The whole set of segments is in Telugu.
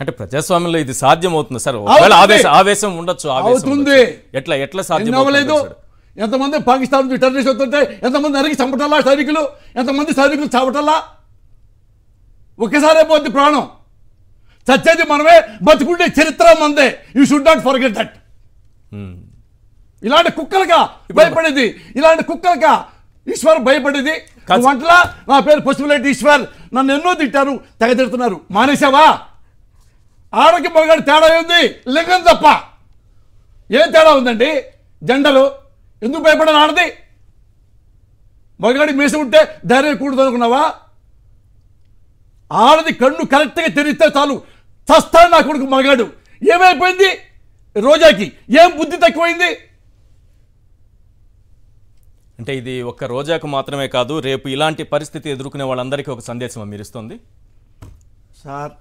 అంటే ప్రజాస్వామ్యంలో ఇది సాధ్యం అవుతుంది సార్ ఒకవేళ అవుతుంది. ఆవేశం ఆవేశం ఉండొచ్చు ఆవేశం అవుతుంది. ఉండొచ్చు. ఎట్లా ఎట్లా సాధ్యం ఎన్ని అవ్వలేదు అవుతుంది సార్? ఎంతమంది పాకిస్తాన్ నుంచి టెర్రరిస్ట్ వస్తుంటే ఎంతమంది నరికి చంపటల్లా సైనికులు ఎంతమంది సైనికులు చావటల్లా ఒక్కసారే పోద్ది ప్రాణం చచ్చేది మనమే బతుకుండే చరిత్ర మందే you should not forget that um. ఇలాంటి కుక్కలకా భయపడేది ఇలాంటి కుక్కలకా ఈశ్వర్ భయపడేది కాదు. వంటలా నా పేరు పశువులేటి ఈశ్వర్ నన్ను ఎన్నో తిట్టారు తెగ తిడుతున్నారు మానేశావా ఆడకి మగాడి తేడా ఉంది లింగం తప్ప ఏం తేడా ఉందండి జెండలు ఎందుకు భయపడాలి ఆడది మగాడి మీస ఉంటే ధైర్యం కూడదు అనుకున్నావా ఆడది కన్ను కరెక్ట్గా తెరిస్తే చాలు చస్తాడు నా కొడుకు మగాడు ఏమైపోయింది రోజాకి ఏం బుద్ధి తక్కువైంది అంటే ఇది ఒక్క రోజాకు మాత్రమే కాదు రేపు ఇలాంటి పరిస్థితి ఎదుర్కొనే వాళ్ళందరికీ ఒక సందేశం మీరు ఇస్తుంది సార్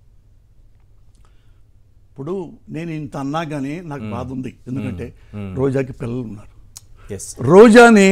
ఇప్పుడు నేను ఇంత అన్నా కానీ నాకు బాధ ఉంది ఎందుకంటే రోజాకి పిల్లలు ఉన్నారు ఎస్ రోజాని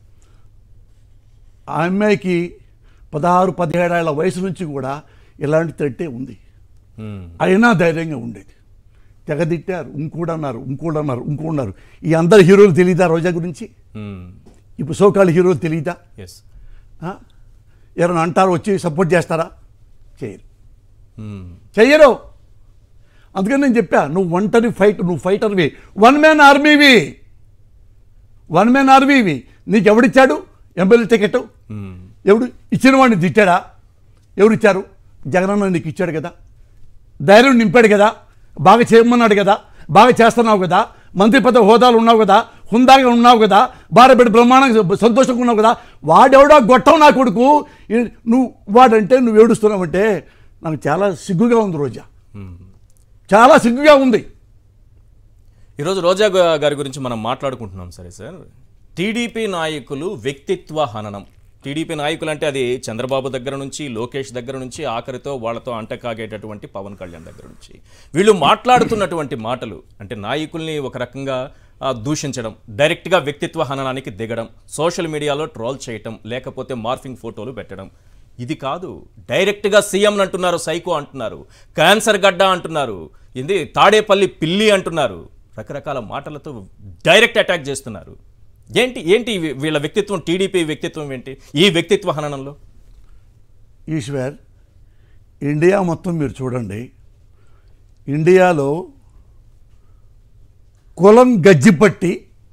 ఆ అమ్మాయికి పదహారు పదిహేడేళ్ల వయసు నుంచి కూడా ఇలాంటి థ్రెట్టే ఉంది అయినా ధైర్యంగా ఉండేది తెగదిట్టారు ఇంకోడు అన్నారు ఇంకోడు అన్నారు ఇంకో అన్నారు ఈ అందరు హీరోలు తెలియదా రోజా గురించి ఇప్పుడు సోకాళ్ళ హీరోలు తెలియదా ఎస్ ఆ? ఎవరైనా అంటారు వచ్చి సపోర్ట్ చేస్తారా చేయరు చెయ్యరు అందుకని నేను చెప్పా నువ్వు ఒంటరి ఫైట్ నువ్వు ఫైటర్వి వన్ మ్యాన్ ఆర్మీవి వన్ మ్యాన్ ఆర్మీవి నీకు ఎవడిచ్చాడు ఎమ్మెల్యే టికెట్ ఎవడు ఇచ్చిన వాడిని తిట్టాడా ఎవరు ఇచ్చారు జగనన్న నీకు ఇచ్చాడు కదా ధైర్యం నింపాడు కదా బాగా చేయమన్నాడు కదా బాగా చేస్తున్నావు కదా మంత్రి పదవి హోదాలు ఉన్నావు కదా హుందాగా ఉన్నావు కదా భార్య బిడ్డ బ్రహ్మాండంగా సంతోషంగా ఉన్నావు కదా వాడెవడో గొట్టం నా కొడుకు ఈ- నువ్వు వాడంటే నువ్వు ఏడుస్తున్నావంటే నాకు చాలా సిగ్గుగా ఉంది రోజా చాలా సిగ్గుగా ఉంది ఈరోజు రోజా గా- గారి గురించి మనం మాట్లాడుకుంటున్నాం సరే సార్ టీడీపీ నాయకులు వ్యక్తిత్వ హననం టీడీపీ నాయకులు అంటే అది చంద్రబాబు దగ్గర నుంచి లోకేష్ దగ్గర నుంచి ఆఖరితో వాళ్ళతో అంటకాగేటటువంటి పవన్ కళ్యాణ్ దగ్గర నుంచి వీళ్ళు మాట్లాడుతున్నటువంటి మాటలు అంటే నాయకుల్ని ఒక రకంగా ఆ, దూషించడం డైరెక్ట్గా వ్యక్తిత్వ హననానికి దిగడం సోషల్ మీడియాలో ట్రోల్ చేయటం లేకపోతే మార్ఫింగ్ ఫోటోలు పెట్టడం ఇది కాదు డైరెక్ట్గా సీఎం అంటున్నారు సైకో అంటున్నారు క్యాన్సర్ గడ్డ అంటున్నారు ఇది తాడేపల్లి పిల్లి అంటున్నారు రకరకాల మాటలతో డైరెక్ట్ అటాక్ చేస్తున్నారు ఏంటి ఏంటి వీ- వీళ్ళ వ్యక్తిత్వం టీడీపీ వ్యక్తిత్వం ఏంటి ఈ వ్యక్తిత్వ హననంలో ఈశ్వర్ ఇండియా మొత్తం మీరు చూడండి ఇండియాలో కులం గజ్జిపట్టి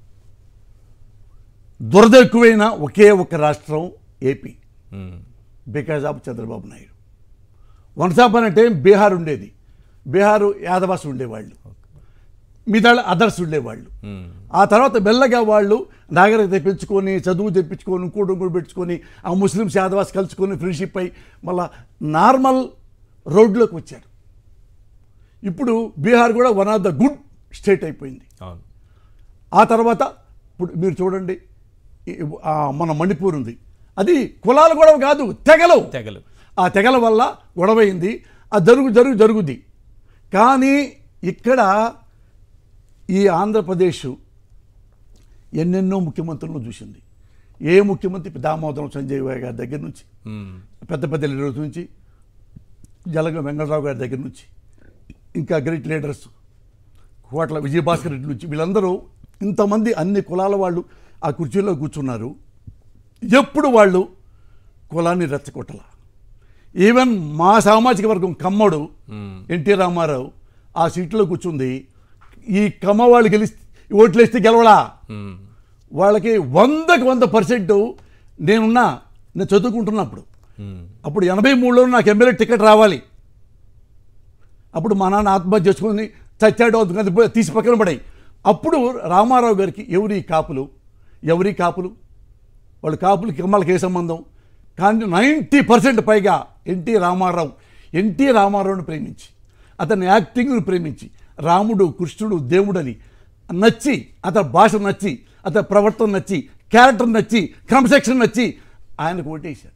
దురద ఎక్కువైన ఒకే ఒక రాష్ట్రం AP hmm. Because of Chandrababu Naidu once upon అంటే బీహార్ ఉండేది బీహారు యాదవాస్ ఉండేవాళ్ళు మిగతా అదర్స్ ఉండేవాళ్ళు మ్మ్. ఆ తర్వాత మెల్లగా వాళ్ళు నాగరికత తెప్పించుకొని చదువు తెప్పించుకొని ఇంకోటి ఇంకోటి పెట్టుకొని ఆ ముస్లిమ్స్ యాదవాస్ కలుసుకొని ఫ్రెండ్షిప్ అయి మళ్ళా నార్మల్ రోడ్లోకి వచ్చారు ఇప్పుడు బీహార్ కూడా one of the good state అయిపోయింది అవును ఆ తర్వాత ఇప్పుడు మీరు చూడండి ఈ- ఆ మన మణిపూర్ ఉంది అది కులాలు గొడవ కాదు తెగలు తెగలు ఆ తెగల వల్ల గొడవైంది ఆ జరుగు జరుగు జరుగుద్ది కానీ ఇక్కడ ఈ ఆంధ్రప్రదేశ్ ఎన్నెన్నో ముఖ్యమంత్రులను చూసింది ఏ ముఖ్యమంత్రి దామోదరం సంజయ్ గారి దగ్గర నుంచి మ్మ్. పెద్ద పెద్ద లీడర్స్ నుంచి జలగ వెంకటరావు గారి దగ్గర నుంచి ఇంకా గ్రేట్ లీడర్స్ కోట్ల విజయభాస్కర్ రెడ్డి నుంచి వీళ్ళందరూ ఇంతమంది అన్ని కులాల వాళ్ళు ఆ కుర్చీలో కూర్చున్నారు ఎప్పుడు వాళ్ళు కులాన్ని రెచ్చగొట్టల ఈవెన్ మా సామాజిక వర్గం కమ్మడు మ్మ్. ఎన్టీ రామారావు ఆ సీట్లో కూర్చుంది ఈ కమ్మ వాళ్ళు గెలిస్తే ఓట్లేస్తే గెలవడా మ్మ్. వాళ్ళకి వందకి వంద పర్సెంట్ నేనున్నా నేను చదువుకుంటున్నప్పుడు మ్మ్. అప్పుడు ఎనభై మూడులో నాకు ఎమ్మెల్యే టికెట్ రావాలి అప్పుడు మా నాన్న ఆత్మహత్య చేసుకొని చచ్చాడు అందుకని పోయి తీసి పక్కన పడాయి అప్పుడు రామారావు గారికి ఎవరి కాపులు ఎవరి కాపులు వాళ్ళు కాపులకి కమ్మలకి ఏ సంబంధం కానీ నైంటీ పర్సెంట్ పైగా ఎన్టీ రామారావు ఎన్టీ రామారావుని ప్రేమించి అతని యాక్టింగ్ను ప్రేమించి రాముడు కృష్ణుడు దేవుడని నచ్చి అతని భాష నచ్చి అతని ప్రవర్తన నచ్చి క్యారెక్టర్ నచ్చి క్రమశిక్షణ నచ్చి ఆయనకు ఓటేశాడు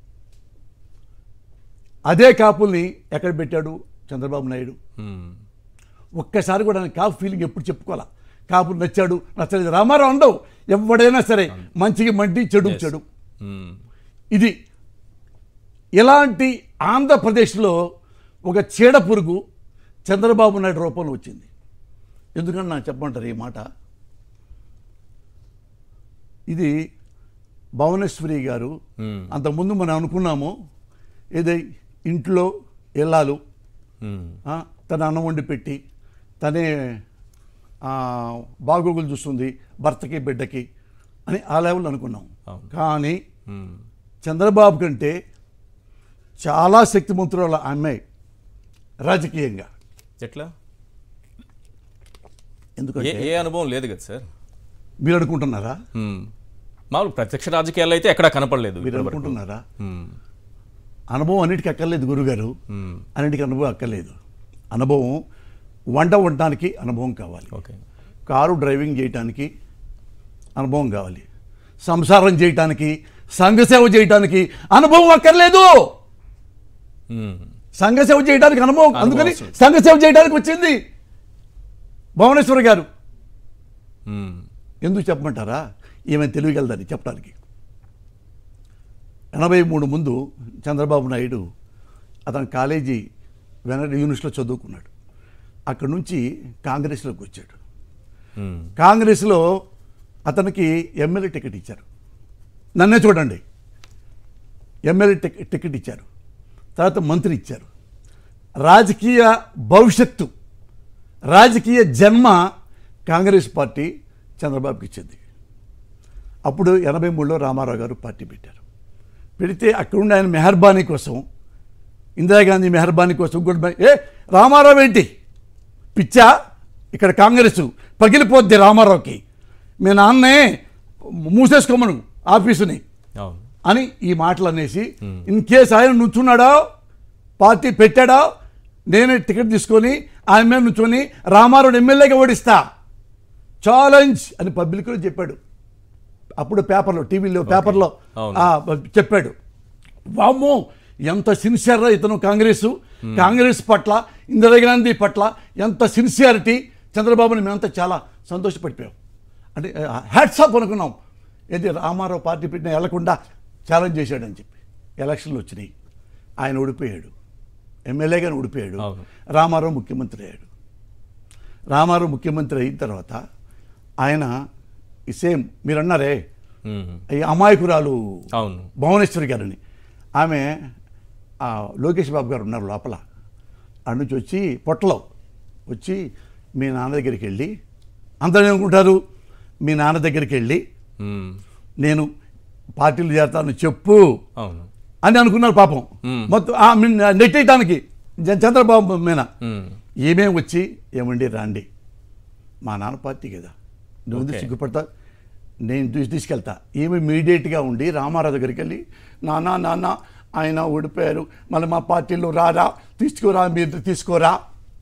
అదే కాపుల్ని ఎక్కడ పెట్టాడు చంద్రబాబు నాయుడు మ్మ్. ఒక్కసారి కూడా ఆయన కాపు ఫీలింగ్ ఎప్పుడు చెప్పుకోవాలా కాపు నచ్చాడు నచ్చలేదు రామారావు ఉండవు ఎవడైనా సరే మంచికి మంటి చెడు చెడు మ్మ్. ఇది ఇలాంటి ఆంధ్రప్రదేశ్లో ఒక చీడ పురుగు చంద్రబాబు నాయుడు రూపంలో వచ్చింది ఎందుకంటే నాకు చెప్పమంటారు ఈ మాట ఇది భువనేశ్వరి గారు మ్మ్. అంతకుముందు మనం అనుకున్నాము ఏదై ఇంట్లో వెళ్ళాలు మ్మ్. ఆ, తన అన్నం వండి పెట్టి తనే ఆ, బాగోగులు చూస్తుంది భర్తకి బిడ్డకి అని ఆ లెవెల్ అనుకున్నాం అవును. కానీ మ్మ్. చంద్రబాబు కంటే చాలా శక్తిమంతురాల అమ్మాయి రాజకీయంగా ఎట్లా ఏ ఎందుకంటే ఏ అనుభవం లేదు కదా సార్ మీరు అనుకుంటున్నారా మ్మ్. మామూలు ప్రత్యక్ష రాజకీయాల్లో అయితే ఎక్కడా కనపడలేదు మీరు ఇప్పటివరకు. అనుకుంటున్నారా మ్మ్. అనుభవం అన్నిటికీ అక్కర్లేదు గురుగారు మ్మ్. అన్నిటికీ అనుభవం అక్కర్లేదు అనుభవం వంట వండటానికి అనుభవం కావాలి ఓకే కారు డ్రైవింగ్ చేయటానికి అనుభవం కావాలి సంసారం చేయటానికి సంఘసేవ చేయటానికి అనుభవం అక్కర్లేదు మ్మ్. సంఘసేవ చేయడానికి అనుభవం అనుభవం అందుకని అవసరం. సంఘసేవ చేయడానికి వచ్చింది భువనేశ్వర్ గారు మ్మ్. ఎందుకు చెప్పమంటారా ఈమె తెలియగలదని చెప్పడానికి ఎనభై మూడు ముందు చంద్రబాబు నాయుడు అతను కాలేజీ వెనక యూనివర్సిటీలో చదువుకున్నాడు అక్కడి నుంచి కాంగ్రెస్లోకి వచ్చాడు మ్మ్. కాంగ్రెస్లో అతనికి ఎమ్మెల్యే టికెట్ ఇచ్చారు నన్నే చూడండి ఎమ్మెల్యే టిక్- టికెట్ ఇచ్చారు తర్వాత మంత్రి ఇచ్చారు రాజకీయ భవిష్యత్తు రాజకీయ జన్మ కాంగ్రెస్ పార్టీ చంద్రబాబుకి ఇచ్చింది అప్పుడు ఎనభై మూడులో రామారావు గారు పార్టీ పెట్టారు పెడితే అక్కడుండి ఆయన మెహర్బానీ కోసం ఇందిరాగాంధీ మెహర్బానీ కోసం కూడా ఏ రామారావు ఏంటి పిచ్చా ఇక్కడ కాంగ్రెస్ పగిలిపోద్ది రామారావుకి మీ నాన్నే మూసేసుకోమను ఆఫీసుని అవును అని ఈ మాటలు అనేసి ఇన్ కేసు ఆయన నుంచున్నాడా పార్టీ పెట్టాడా నేనే టికెట్ తీసుకొని ఆయన మీద నుంచొని రామారావు ఎమ్మెల్యేగా ఓడిస్తా ఛాలెంజ్ అని పబ్లిక్లో చెప్పాడు అప్పుడు పేపర్లో టీవీలో పేపర్లో అవును. ఆ, చెప్పాడు వామ్మో ఎంత సిన్సియర్ ఇతను కాంగ్రెస్ కాంగ్రెస్ పట్ల ఇందిరాగాంధీ పట్ల ఎంత సిన్సియారిటీ చంద్రబాబుని మేమంతా చాలా సంతోషపడిపోయాం అంటే హ్యాట్స్ ఆఫ్ అనుకున్నాం ఏది రామారావు పార్టీ పెట్టిన వెళ్లకుండా ఛాలెంజ్ చేశాడని చెప్పి ఎలక్షన్లు వచ్చినాయి ఆయన ఓడిపోయాడు ఎమ్మెల్యేగానే ఓడిపోయాడు అవును. రామారావు ముఖ్యమంత్రి అయ్యాడు రామారావు ముఖ్యమంత్రి అయిన తర్వాత ఆయన ఈ సేమ్ మీరు అన్నారే మ్మ్. ఈ అమాయకురాలు అవును భువనేశ్వరి గారిని ఆమె ఆ, లోకేష్ బాబు గారు ఉన్నారు లోపల అటు నుంచి వచ్చి పొట్టలో వచ్చి మీ నాన్న దగ్గరికి వెళ్ళి అందరూ ఏమనుకుంటారు మీ నాన్న దగ్గరికి వెళ్ళి మ్మ్. నేను పార్టీలు చేరతాను చెప్పు అవును అని అనుకున్నారు పాపం మ్మ్. మొత్తం ఆ, మీ- నెట్టేయటానికి జ- చంద్రబాబు మీద మ్మ్. ఏమేం వచ్చి ఏమండి రాండి మా నాన్న పార్టీ కదా నువ్వు ఎందుకు ఓకే. సిగ్గుపడతా నేను తీసు- తీసుకెళ్తా ఏమి ఇమీడియట్గా ఉండి రామారావు దగ్గరికి వెళ్ళి నాన్న నాన్న ఆయన ఓడిపోయారు మళ్ళీ మా పార్టీలో రారా తీసుకోరా మీరు తీసుకోరా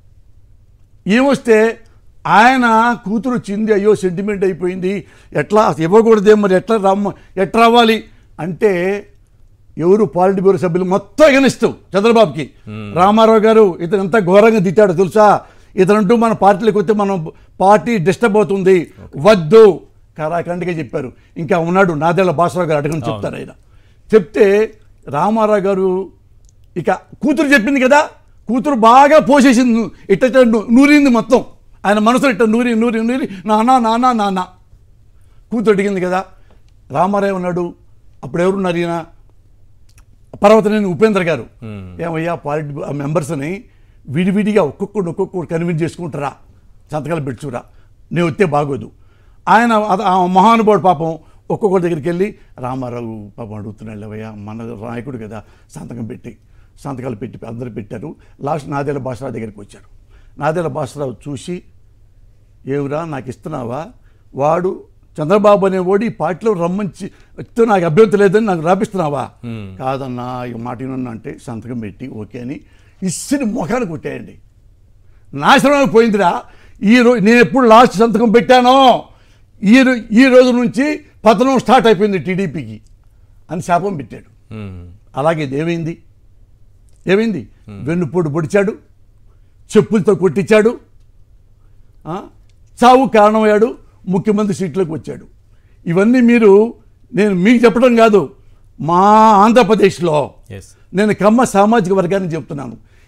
ఏమొస్తే ఆయన కూతురు చింది అయ్యో సెంటిమెంట్ అయిపోయింది ఎట్లా ఇవ్వకూడదే మరి ఎట్లా రమ్మ ఎట్లా రావాలి అంటే ఎవరు పాలిట్ బ్యూరో సభ్యులు మొత్తం ఎగనిస్తూ చంద్రబాబుకి రామారావు గారు ఇతను ఎంత ఘోరంగా తిట్టాడో తెలుసా ఇతనంటూ మన పార్టీలోకి వస్తే మనం పార్టీ డిస్టర్బ్ అవుతుంది వద్దు కరాఖండిగా చెప్పారు ఇంకా ఉన్నాడు నాదేళ్ల భాస్కర్ గారు అడగని చెప్తారు ఆయన చెప్తే రామారావు గారు ఇక కూతురు చెప్పింది కదా కూతురు బాగా పోసేసింది ను- ఇట్ట ఇట్ట ను- నూరింది మొత్తం ఆయన మనసులో ఇట్ట నూరి నూరి నూరి నానా నానా నాన్న కూతురు అడిగింది కదా రామారావు ఉన్నాడు అప్పుడు ఎవరున్నారు ఈయన పర్వతనేని ఉపేంద్ర గారు ఏమయ్యా పాలిట్ మెంబర్స్ని విడివిడిగా ఒక్కొక్కడు ఒక్కొక్కడు కన్విన్స్ చేసుకుంటారా సంతకాలు పెట్టుచురా నేను వస్తే బాగోదు ఆయన అద- ఆ మహానుభావుడు పాపం ఒక్కొక్కరి దగ్గరికి వెళ్ళి రామారావు పాపం అడుగుతున్నాడు లేవయ్యా మన నాయకుడు కదా సంతకం పెట్టి సంతకాలు పెట్టి అందరూ పెట్టారు లాస్ట్ నాదేళ్ల భాషరావు దగ్గరికి వచ్చారు నాదేళ్ల భాషరావు చూసి ఏమిరా నాకు ఇస్తున్నావా వాడు చంద్రబాబు అనేవాడు ఈ పార్టీలో రమ్మంచి వస్తే నాకు అభ్యంతరం లేదని నాకు రాపిస్తున్నావా కాదన్నా ఈ మాట వినన్నా అంటే సంతకం పెట్టి ఓకే అని ఇస్సిని ముఖాన్ని కొట్టేయండి నాశనం పోయిందిరా ఈ రోజు నేను ఎప్పుడు లాస్ట్ సంతకం పెట్టానో ఈ రో- ఈ రోజు నుంచి పతనం స్టార్ట్ అయిపోయింది టీడీపీకి అని శాపం పెట్టాడు మ్మ్. అలాగే ఇది ఏమైంది ఏమైంది వెన్నుపోటు పొడిచాడు చెప్పులతో కొట్టించాడు ఆ? చావు కారణమయ్యాడు ముఖ్యమంత్రి సీట్లోకి వచ్చాడు ఇవన్నీ మీరు నేను మీకు చెప్పడం కాదు మా ఆంధ్రప్రదేశ్లో ఎస్ నేను కమ్మ సామాజిక వర్గాన్ని చెప్తున్నాను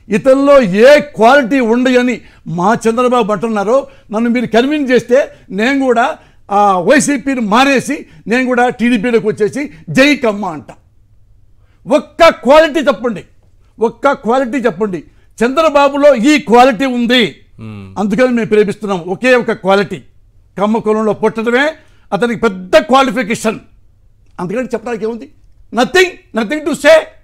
ఇతనిలో ఏ క్వాలిటీ ఉండయని మా చంద్రబాబు అంటున్నారో నన్ను మీరు కన్విన్స్ చేస్తే నేను కూడా ఆ వైసీపీని మానేసి నేను కూడా టీడీపీలోకి వచ్చేసి జై కమ్మ అంట ఒక్క క్వాలిటీ చెప్పండి ఒక్క క్వాలిటీ చెప్పండి చంద్రబాబులో ఈ క్వాలిటీ ఉంది అందుకని మేము ప్రేమిస్తున్నాం ఒకే ఒక క్వాలిటీ కమ్మ కులంలో పుట్టడమే అతనికి పెద్ద క్వాలిఫికేషన్ అందుకని చెప్పడానికి ఏముంది నథింగ్ నథింగ్ టు సే